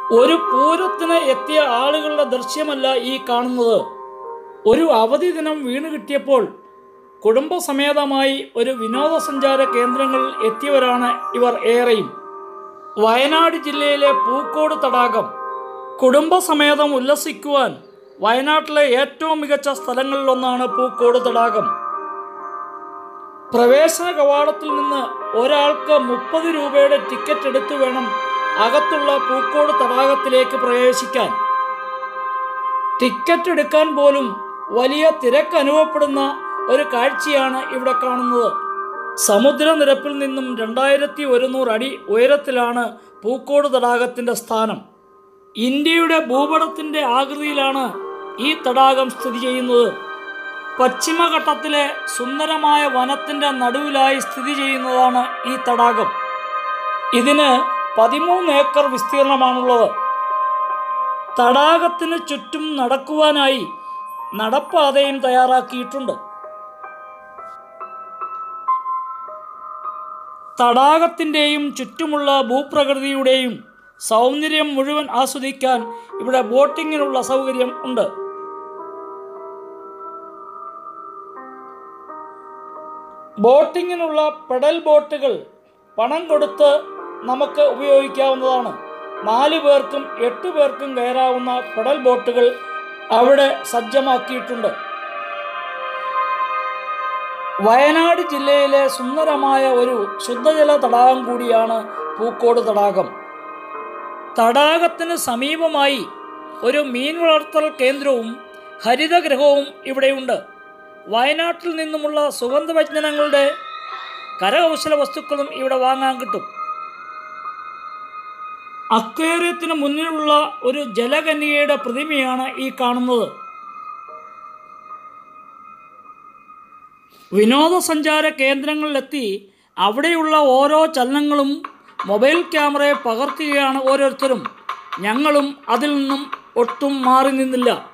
ഒരു പൂരത്തിന് എത്തിയ ആളുകളുടെ ദൃശ്യമല്ല ഈ കാണുന്നത് ഒരു അവധി ദിനം വീണ് കിട്ടിയപ്പോൾ കുടുംബസമേതമായി ഒരു വിനോദസഞ്ചാര കേന്ദ്രങ്ങളിൽ എത്തിയവരാണ് ഇവർ ഏറെയും വയനാട് ജില്ലയിലെ പൂക്കോട് തടാകം കുടുംബസമേതം ഉല്ലസിക്കുവാൻ വയനാട്ടിലെ ഏറ്റവും മികച്ച സ്ഥലങ്ങളിലൊന്നാണ് പൂക്കോട് തടാകം പ്രവേശന കവാടത്തിൽ നിന്ന് ഒരാൾക്ക് മുപ്പത് രൂപയുടെ ടിക്കറ്റ് എടുത്തു വേണം അകത്തുള്ള പൂക്കോട് തടാകത്തിലേക്ക് പ്രവേശിക്കാൻ ടിക്കറ്റ് എടുക്കാൻ പോലും വലിയ തിരക്ക് അനുഭവപ്പെടുന്ന ഒരു കാഴ്ചയാണ് ഇവിടെ കാണുന്നത് സമുദ്രനിരപ്പിൽ നിന്നും രണ്ടായിരത്തി ഒരുന്നൂറ് അടി ഉയരത്തിലാണ് പൂക്കോട് തടാകത്തിൻ്റെ സ്ഥാനം ഇന്ത്യയുടെ ഭൂപടത്തിൻ്റെ ആകൃതിയിലാണ് ഈ തടാകം സ്ഥിതി ചെയ്യുന്നത് പശ്ചിമഘട്ടത്തിലെ സുന്ദരമായ വനത്തിൻ്റെ നടുവിലായി സ്ഥിതി ചെയ്യുന്നതാണ് ഈ തടാകം ഇതിന് പതിമൂന്ന് ഏക്കർ വിസ്തീർണമാണുള്ളത് തടാകത്തിന് ചുറ്റും നടക്കുവാനായി നടപ്പാതയും തയ്യാറാക്കിയിട്ടുണ്ട് തടാകത്തിൻ്റെയും ചുറ്റുമുള്ള ഭൂപ്രകൃതിയുടെയും സൗന്ദര്യം മുഴുവൻ ആസ്വദിക്കാൻ ഇവിടെ ബോട്ടിങ്ങിനുള്ള സൗകര്യം ഉണ്ട് ബോട്ടിങ്ങിനുള്ള പെഡൽ ബോട്ടുകൾ പണം കൊടുത്ത് നമുക്ക് ഉപയോഗിക്കാവുന്നതാണ് നാല് പേർക്കും എട്ട് പേർക്കും കയറാവുന്ന പെഡൽ ബോട്ടുകൾ അവിടെ സജ്ജമാക്കിയിട്ടുണ്ട് വയനാട് ജില്ലയിലെ സുന്ദരമായ ഒരു ശുദ്ധജല തടാകം കൂടിയാണ് പൂക്കോട് തടാകം തടാകത്തിന് സമീപമായി ഒരു മീൻ വളർത്തൽ കേന്ദ്രവും ഹരിതഗ്രഹവും ഇവിടെയുണ്ട് വയനാട്ടിൽ നിന്നുമുള്ള സുഗന്ധവ്യഞ്ജനങ്ങളുടെ കരകൗശല വസ്തുക്കളും ഇവിടെ വാങ്ങാൻ കിട്ടും അക്വേറിയത്തിന് മുന്നിലുള്ള ഒരു ജലകന്യകയുടെ പ്രതിമയാണ് ഈ കാണുന്നത് വിനോദസഞ്ചാര കേന്ദ്രങ്ങളിലെത്തി അവിടെയുള്ള ഓരോ ചലനങ്ങളും മൊബൈൽ ക്യാമറയെ പകർത്തുകയാണ് ഓരോരുത്തരും ഞങ്ങളും അതിൽ നിന്നും ഒട്ടും മാറി നിന്നില്ല